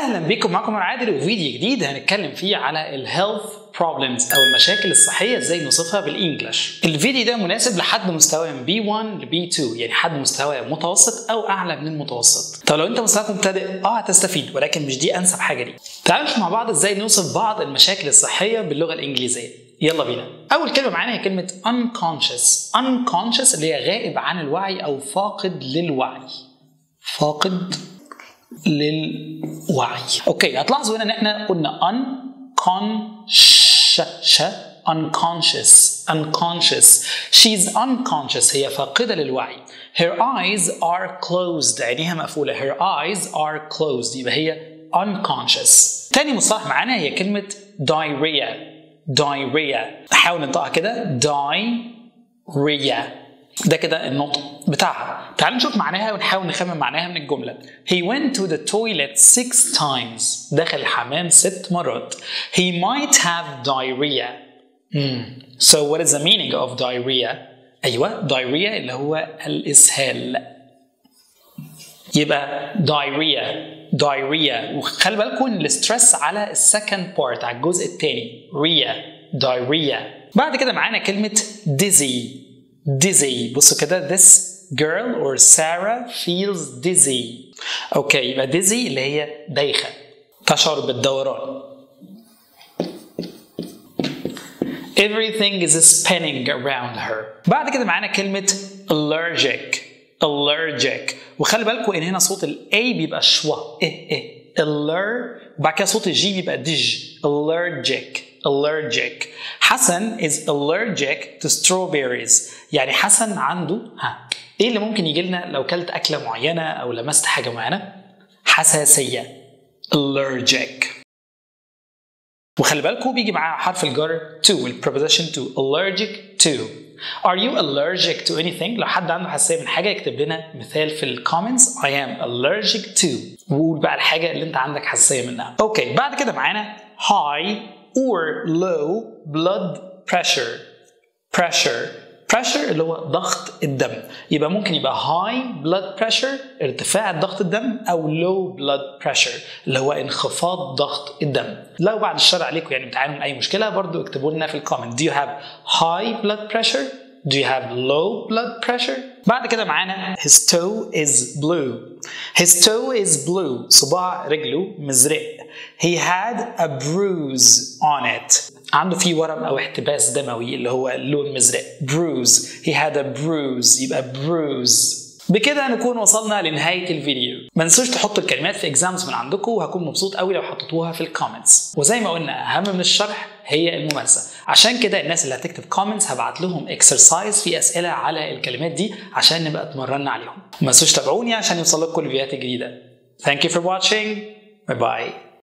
اهلا بكم معكم انا عادل وفيديو جديد هنتكلم فيه على الهيلث بروبلمز او المشاكل الصحيه ازاي نوصفها بالانجلش الفيديو ده مناسب لحد مستوى من B1 ل B2 يعني حد مستوى متوسط او اعلى من المتوسط طب لو انت مستواك مبتدئ اه هتستفيد ولكن مش دي انسب حاجه ليك تعالوا نشوف مع بعض ازاي نوصف بعض المشاكل الصحيه باللغه الانجليزيه يلا بينا اول كلمه معانا هي كلمه unconscious unconscious اللي هي غائب عن الوعي او فاقد للوعي فاقد للوعي اوكي هتلاحظوا هنا ان احنا قلنا unconscious unconscious unconscious she's unconscious هي فاقدة للوعي her eyes are closed عينيها مقفولة her eyes are closed يبقى هي unconscious تاني مصطلح معانا هي كلمة diarrhea diarrhea نحاول ننطقها كده diarrhea ده كده النطق بتاعها تعالوا نشوف معناها ونحاول نخمن معناها من الجملة He went to the toilet six times دخل الحمام ست مرات He might have diarrhea hmm. So what is the meaning of diarrhea? أيوة diarrhea اللي هو الإسهال يبقى diarrhea diarrhea وخلي بالكم ان الستريس على السكند بارت على الجزء الثاني ريا diarrhea بعد كده معانا كلمة dizzy dizzy بصوا كده this girl or Sarah feels dizzy اوكي يبقى dizzy اللي هي دايخة تشعر بالدوران everything is spinning around her بعد كده معانا كلمة allergic allergic وخلي بالكم ان هنا صوت الاي بيبقى شوا ايه ايه aller وبعد كده صوت الجي بيبقى دج allergic allergic حسن is allergic to strawberries يعني حسن عنده ها ايه اللي ممكن يجي لنا لو كلت اكله معينه او لمست حاجه معينه حساسيه allergic وخلي بالكم بيجي معاه حرف الجر to البريبوزيشن to allergic to Are you allergic to anything؟ لو حد عنده حساسية من حاجة يكتب لنا مثال في الكومنتس I am allergic to وقول بقى الحاجة اللي أنت عندك حساسية منها. أوكي بعد كده معانا high or low blood pressure pressure pressure اللي هو ضغط الدم يبقى ممكن يبقى high blood pressure ارتفاع ضغط الدم او low blood pressure اللي هو انخفاض ضغط الدم لو بعد الشر عليكم يعني بتعانوا من اي مشكله برضو اكتبوا لنا في الكومنت do you have high blood pressure do you have low blood pressure بعد كده معانا his toe is blue his toe is blue صباع رجله مزرق he had a bruise on it عنده في ورم او احتباس دموي اللي هو اللون مزرق bruise he had a bruise يبقى bruise بكده نكون وصلنا لنهايه الفيديو ما تنسوش تحطوا الكلمات في اكزامز من عندكم وهكون مبسوط قوي لو حطيتوها في الكومنتس وزي ما قلنا اهم من الشرح هي الممارسه عشان كده الناس اللي هتكتب كومنتس هبعت لهم اكسرسايز في اسئله على الكلمات دي عشان نبقى اتمرنا عليهم ما تنسوش تابعوني عشان يوصل لكم الفيديوهات الجديده Thank you for watching. Bye bye.